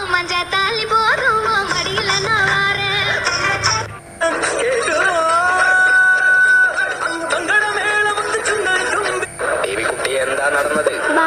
மஞ்ச தாலி போதும் உன் மடியில நான் வாரேன் ദേവിക്കുട്ടി എന്താ നടന്നത്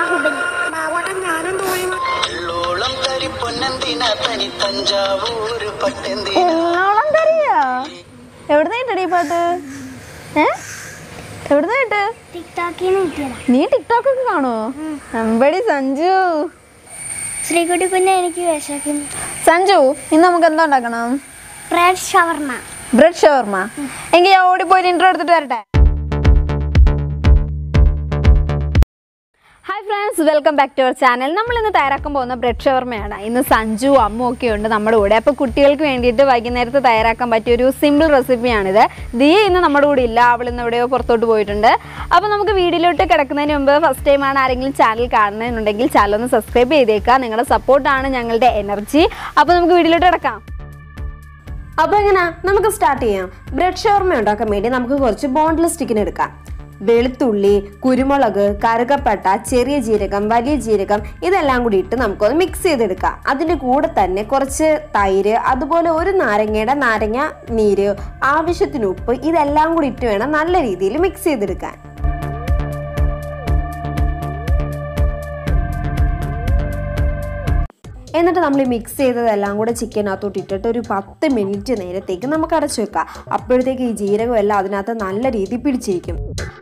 ഉള്ളോളം തരി പൊന്നെന്തിന തനി തഞ്ചാവൂര് പട്ടെന്തിന എറണാകുളം കറിയോ എവിടുന്ന് കിട്ടടി ഈ പാട്ട് ഏ എവിടുന്ന് കിട്ട് ടിക്ടോക്കിന്ന് കിട്ടിയതാ നീ ടിക്ടോക്ക് ഒക്കെ കാണുമോ അമ്പടി സഞ്ജു ശ്രീകുട്ടി കുഞ്ഞെ എനിക്ക് വിശക്കുന്നു സഞ്ജു ഇന്ന് നമുക്ക് എന്താ ഉണ്ടാക്കണം ബ്രെഡ് ഷവർമ ബ്രെഡ് ഷവർമ എങ്കിൽ ഞാൻ ഓടിപ്പോയി ഇൻട്രോ എടുത്തിട്ട് വരട്ടെ hi friends welcome back to our channel നമ്മൾ ഇന്ന് തയ്യാറാക്കാൻ പോകുന്ന ബ്രെഡ് ഷവർമയാണ് ഇന്ന് സഞ്ജു അമ്മു ഒക്കെ ഉണ്ട് നമ്മുടെ കൂടെ അപ്പോൾ കുട്ടികൾക്ക് വേണ്ടിയിട്ട് വൈകുന്നേരത്ത് തയ്യാറാക്കാൻ പറ്റിയ ഒരു സിമ്പിൾ റെസിപ്പിയാണിത് ദിയ ഇന്ന് നമ്മുടെ കൂടെ ഇല്ല അവൾ ഇന്ന് എവിടെയോ പുറത്തോട്ട് പോയിട്ടുണ്ട് അപ്പോൾ നമുക്ക് വീഡിയോയിലോട്ട് കിടക്കുന്നതിന് മുമ്പ് ഫസ്റ്റ് ടൈമാണ് ആരെങ്കിലും ചാനൽ കാണുന്നുണ്ടെങ്കിൽ ചാനൽ ഒന്ന് സബ്സ്ക്രൈബ് ചെയ്തേക്കുക നിങ്ങളുടെ സപ്പോർട്ടാണ് ഞങ്ങളുടെ എനർജി അപ്പോൾ നമുക്ക് വീഡിയോയിലോട്ട് കിടക്കാം അപ്പോൾ എങ്ങനെയാ നമുക്ക് സ്റ്റാർട്ട് ചെയ്യാം ബ്രെഡ് ഷവർമ ഉണ്ടാക്കാൻ വേണ്ടി നമുക്ക് കുറച്ച് ബോൺലെസ് ചിക്കൻ എടുക്കാം വെളുത്തുള്ളി കുരുമുളക് കറുകപ്പട്ട ചെറിയ ജീരകം വലിയ ജീരകം ഇതെല്ലാം കൂടി ഇട്ട് നമുക്കൊന്ന് മിക്സ് ചെയ്തെടുക്കാം അതിൻ്റെ കൂടെ തന്നെ കുറച്ച് തൈര് അതുപോലെ ഒരു നാരങ്ങയുടെ നാരങ്ങ നീര് ആവശ്യത്തിന് ഉപ്പ് ഇതെല്ലാം കൂടി ഇട്ട് വേണം നല്ല രീതിയിൽ മിക്സ് ചെയ്തെടുക്കാൻ എന്നിട്ട് നമ്മൾ മിക്സ് ചെയ്തതെല്ലാം കൂടെ ചിക്കനകത്തോട്ട് ഇട്ടിട്ട് ഒരു പത്ത് മിനിറ്റ് നേരത്തേക്ക് നമുക്ക് അടച്ചു വെക്കാം അപ്പോഴത്തേക്ക് ഈ ജീരകം എല്ലാം അതിനകത്ത് നല്ല രീതിയിൽ പിടിച്ചിരിക്കും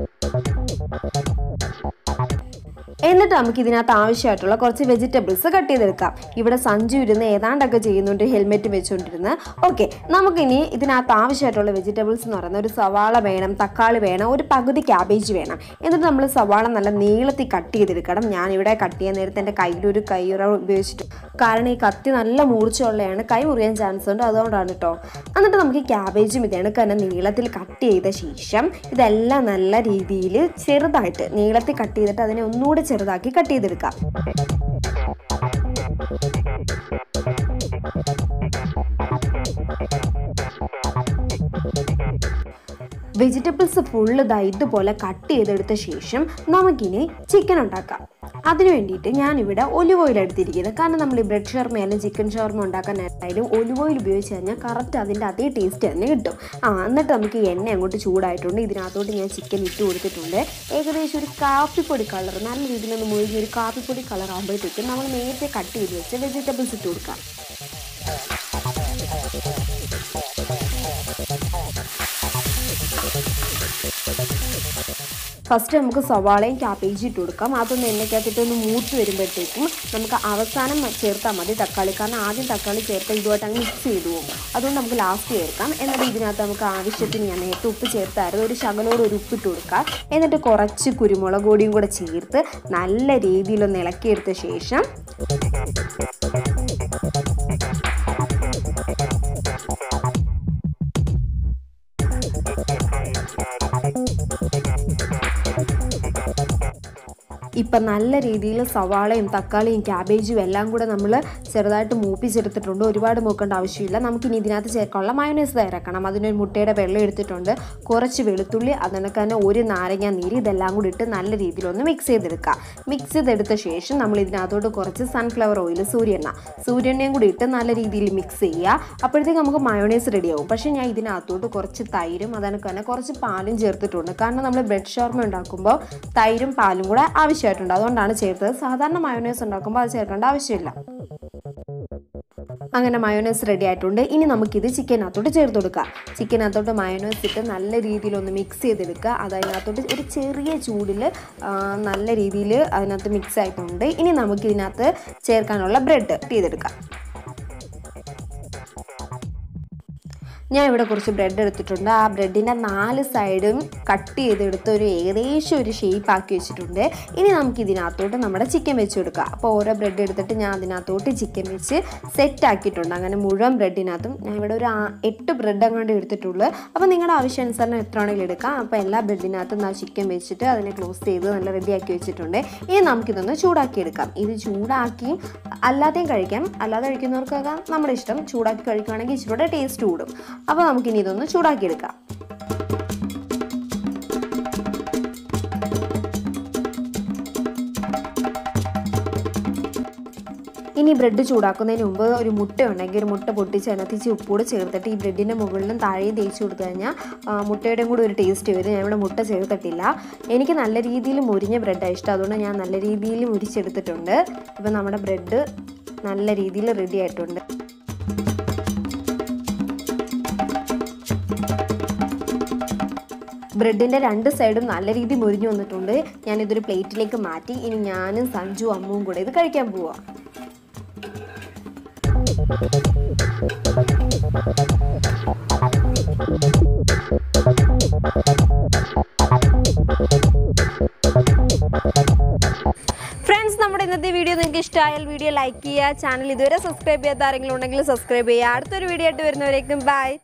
എന്നിട്ട് നമുക്ക് ഇതിനകത്ത് ആവശ്യമായിട്ടുള്ള കുറച്ച് വെജിറ്റബിൾസ് കട്ട് ചെയ്തെടുക്കാം ഇവിടെ സഞ്ജു ഇരുന്ന് ഏതാണ്ടൊക്കെ ചെയ്യുന്നുണ്ട് ഹെൽമെറ്റ് വെച്ചുകൊണ്ടിരുന്ന് ഓക്കെ നമുക്കിനി ഇതിനകത്ത് ആവശ്യമായിട്ടുള്ള വെജിറ്റബിൾസ് എന്ന് പറയുന്നത് ഒരു സവാള വേണം തക്കാളി വേണം ഒരു പകുതി ക്യാബേജ് വേണം എന്നിട്ട് നമ്മൾ സവാള നല്ല നീളത്തിൽ കട്ട് ചെയ്തെടുക്കണം ഞാനിവിടെ കട്ട് ചെയ്യാൻ നേരത്തെ എൻ്റെ കയ്യിലൊരു കയ്യുറ ഉപയോഗിച്ചിട്ട് കാരണം ഈ കത്തി നല്ല മൂർച്ചയുള്ളതാണ് കൈ മുറിയാൻ ചാൻസ് ഉണ്ട് അതുകൊണ്ടാണ് കേട്ടോ എന്നിട്ട് നമുക്ക് ഈ ക്യാബേജും ഇതേണക്ക് തന്നെ നീളത്തിൽ കട്ട് ചെയ്ത ശേഷം ഇതെല്ലാം നല്ല രീതിയിൽ ചെറുതായിട്ട് നീളത്തിൽ കട്ട് ചെയ്തിട്ട് അതിനെ ഒന്നുകൂടെ ചെറുതാക്കി കട്ട് ചെയ്തെടുക്കാം വെജിറ്റബിൾസ് ഫുള്ള് ഇതാ ഇതുപോലെ കട്ട് ചെയ്തെടുത്ത ശേഷം നമുക്കിനി ചിക്കൻ ഉണ്ടാക്കാം അതിന് വേണ്ടിയിട്ട് ഞാനിവിടെ ഒലിവ് ഓയിൽ എടുത്തിരിക്കുന്നത് കാരണം നമ്മൾ ഈ ബ്രെഡ് ഷവർമ ആയാലും ചിക്കൻ ഷവർമ ഉണ്ടാക്കാനായാലും ഒലിവ് ഓയിൽ ഉപയോഗിച്ച് കഴിഞ്ഞാൽ കറക്റ്റ് അതിൻ്റെ അതേ ടേസ്റ്റ് തന്നെ കിട്ടും ആ എന്നിട്ട് നമുക്ക് ഈ എണ്ണ അങ്ങോട്ട് ചൂടായിട്ടുണ്ട് ഇതിനകത്തോട്ട് ഞാൻ ചിക്കൻ ഇട്ട് കൊടുത്തിട്ടുണ്ട് ഏകദേശം ഒരു കാപ്പിപ്പൊടി കളർ നല്ല രീതിയിലൊന്ന് മുഴുകി ഒരു കാപ്പിപ്പൊടി കളർ ആകുമ്പോഴത്തേക്കും നമ്മൾ നേരത്തെ കട്ട് ചെയ്ത് വെച്ച് വെജിറ്റബിൾസ് ഇട്ട് കൊടുക്കാം ഫസ്റ്റ് നമുക്ക് സവാളയും ക്യാബേജും ഇട്ട് കൊടുക്കാം അതൊന്ന് എണ്ണയ്ക്കകത്തിട്ട് ഒന്ന് മൂത്ത് വരുമ്പോഴത്തേക്കും നമുക്ക് അവസാനം ചേർത്താൽ മതി തക്കാളി കാരണം ആദ്യം തക്കാളി ചേർത്ത് ഇതുമായിട്ട് അങ്ങ് മിക്സ് ചെയ്തു പോകും അതുകൊണ്ട് നമുക്ക് ലാസ്റ്റ് ചേർക്കാം എന്നിട്ട് ഇതിനകത്ത് നമുക്ക് ആവശ്യത്തിന് ഞാൻ നേരത്തെ ഉപ്പ് ചേർത്തായിരുന്നു ഒരു ശകലോട് ഒരു ഉപ്പിട്ട് കൊടുക്കാം എന്നിട്ട് കുറച്ച് കുരുമുളക് പൊടിയും കൂടെ ചേർത്ത് നല്ല രീതിയിലൊന്ന് ഇളക്കിയെടുത്ത ശേഷം ഇപ്പം നല്ല രീതിയിൽ സവാളയും തക്കാളിയും ക്യാബേജും എല്ലാം കൂടെ നമ്മൾ ചെറുതായിട്ട് മൂപ്പിച്ചെടുത്തിട്ടുണ്ട് ഒരുപാട് മൂക്കേണ്ട ആവശ്യമില്ല നമുക്കിനി ഇതിനകത്ത് ചേർക്കാനുള്ള മയോനൈസ് തയ്യാറാക്കണം അതിനൊരു മുട്ടയുടെ വെള്ളം എടുത്തിട്ടുണ്ട് കുറച്ച് വെളുത്തുള്ളി അതിനൊക്കെ തന്നെ ഒരു നാരങ്ങ നീര് ഇതെല്ലാം കൂടി ഇട്ട് നല്ല രീതിയിലൊന്ന് മിക്സ് ചെയ്തെടുക്കുക മിക്സ് ചെയ്തെടുത്ത ശേഷം നമ്മൾ ഇതിനകത്തോട്ട് കുറച്ച് സൺഫ്ലവർ ഓയിൽ സൂര്യണ്ണ സൂര്യണ്ണയും കൂടി ഇട്ട് നല്ല രീതിയിൽ മിക്സ് ചെയ്യുക അപ്പോഴത്തേക്ക് നമുക്ക് മയോണൈസ് റെഡിയാവും പക്ഷേ ഞാൻ ഇതിനകത്തോട്ട് കുറച്ച് തൈരും അതിനൊക്കെ തന്നെ കുറച്ച് പാലും ചേർത്തിട്ടുണ്ട് കാരണം നമ്മൾ ബ്രെഡ് ഷവർമ ഉണ്ടാക്കുമ്പോൾ തൈരും പാലും കൂടെ ആവശ്യമായിട്ടുണ്ട് അതുകൊണ്ടാണ് ചേർത്തത് സാധാരണ മയോണൈസ് ഉണ്ടാക്കുമ്പോൾ അത് ചേർക്കേണ്ട ആവശ്യമില്ല അങ്ങനെ മയോനൈസ് റെഡി ആയിട്ടുണ്ട് ഇനി നമുക്കിത് ചിക്കനകത്തോട്ട് ചേർത്ത് കൊടുക്കാം ചിക്കനകത്തോട്ട് മയോനൈസ് ഇട്ട് നല്ല രീതിയിൽ ഒന്ന് മിക്സ് ചെയ്തെടുക്കുക അത് അതിനകത്തോട്ട് ഒരു ചെറിയ ചൂടിൽ നല്ല രീതിയിൽ അതിനകത്ത് മിക്സ് ആയിട്ടുണ്ട് ഇനി നമുക്കിതിനകത്ത് ചേർക്കാനുള്ള ബ്രെഡ് ചെയ്തെടുക്കാം ഞാൻ ഇവിടെ കുറച്ച് ബ്രെഡ് എടുത്തിട്ടുണ്ട് ആ ബ്രെഡിൻ്റെ നാല് സൈഡും കട്ട് ചെയ്തെടുത്ത് ഒരു ഏകദേശം ഒരു ഷേപ്പ് ആക്കി വെച്ചിട്ടുണ്ട് ഇനി നമുക്ക് ഇതിനകത്തോട്ട് നമ്മുടെ ചിക്കൻ വെച്ച് കൊടുക്കാം അപ്പോൾ ഓരോ ബ്രെഡ് എടുത്തിട്ട് ഞാൻ അതിനകത്തോട്ട് ചിക്കൻ വെച്ച് സെറ്റ് ആക്കിയിട്ടുണ്ട് അങ്ങനെ മുഴുവൻ ബ്രെഡിനകത്തും ഞാൻ ഇവിടെ ഒരു ആ- എട്ട് ബ്രെഡ് അങ്ങോട്ട് എടുത്തിട്ടുള്ളൂ അപ്പോൾ നിങ്ങളുടെ ആവശ്യാനുസരണം എത്ര ആണെങ്കിലും എടുക്കാം അപ്പോൾ എല്ലാ ബ്രെഡിനകത്തും ആ ചിക്കൻ വെച്ചിട്ട് അതിനെ ക്ലോസ് ചെയ്ത് നല്ല റെഡിയാക്കി വെച്ചിട്ടുണ്ട് ഇനി നമുക്കിതൊന്ന് ചൂടാക്കി എടുക്കാം ഇത് ചൂടാക്കി അല്ലാതെയും കഴിക്കാം അല്ലാതെ കഴിക്കുന്നവർക്കൊക്കെ നമ്മുടെ ഇഷ്ടം ചൂടാക്കി കഴിക്കുകയാണെങ്കിൽ ഇച്ചിരി ടേസ്റ്റ് കൂടും അപ്പോൾ നമുക്കിനി ഇതൊന്ന് ചൂടാക്കിയെടുക്കാം ഇനി ബ്രെഡ് ചൂടാക്കുന്നതിന് മുമ്പ് ഒരു മുട്ട ഉണ്ടെങ്കിൽ ഒരു മുട്ട പൊട്ടിച്ച് അതിനകത്ത് ഇച്ചിരി ഉപ്പൂടെ ചേർത്തിട്ട് ഈ ബ്രെഡിൻ്റെ മുകളിലും താഴെയും തേച്ച് കൊടുത്തു കഴിഞ്ഞാൽ ആ, മുട്ടയുടെയും കൂടി ഒരു ടേസ്റ്റ് വരും ഞാൻ ഇവിടെ മുട്ട ചേർത്തിട്ടില്ല എനിക്ക് നല്ല രീതിയിൽ മുരിഞ്ഞ ബ്രെഡാണ് ഇഷ്ടം അതുകൊണ്ട് ഞാൻ നല്ല രീതിയിൽ മുരിച്ചെടുത്തിട്ടുണ്ട് ഇപ്പം നമ്മുടെ ബ്രെഡ് നല്ല രീതിയിൽ റെഡി ആയിട്ടുണ്ട് ബ്രെഡിൻ്റെ രണ്ട് സൈഡും നല്ല രീതിയിൽ മുരിഞ്ഞു വന്നിട്ടുണ്ട് ഞാനിതൊരു പ്ലേറ്റിലേക്ക് മാറ്റി ഇനി ഞാനും സഞ്ജു അമ്മുവും കൂടെ ഇത് കഴിക്കാൻ പോവാം ഫ്രണ്ട്സ് നമ്മുടെ ഇന്നത്തെ വീഡിയോ നിങ്ങൾക്ക് ഇഷ്ടമായാൽ വീഡിയോ ലൈക്ക് ചെയ്യുക ചാനൽ ഇതുവരെ സബ്സ്ക്രൈബ് ചെയ്യാത്ത ആരെങ്കിലും ഉണ്ടെങ്കിൽ സബ്സ്ക്രൈബ് ചെയ്യുക അടുത്തൊരു വീഡിയോ ആയിട്ട് വരുന്നവരേക്കും ബൈ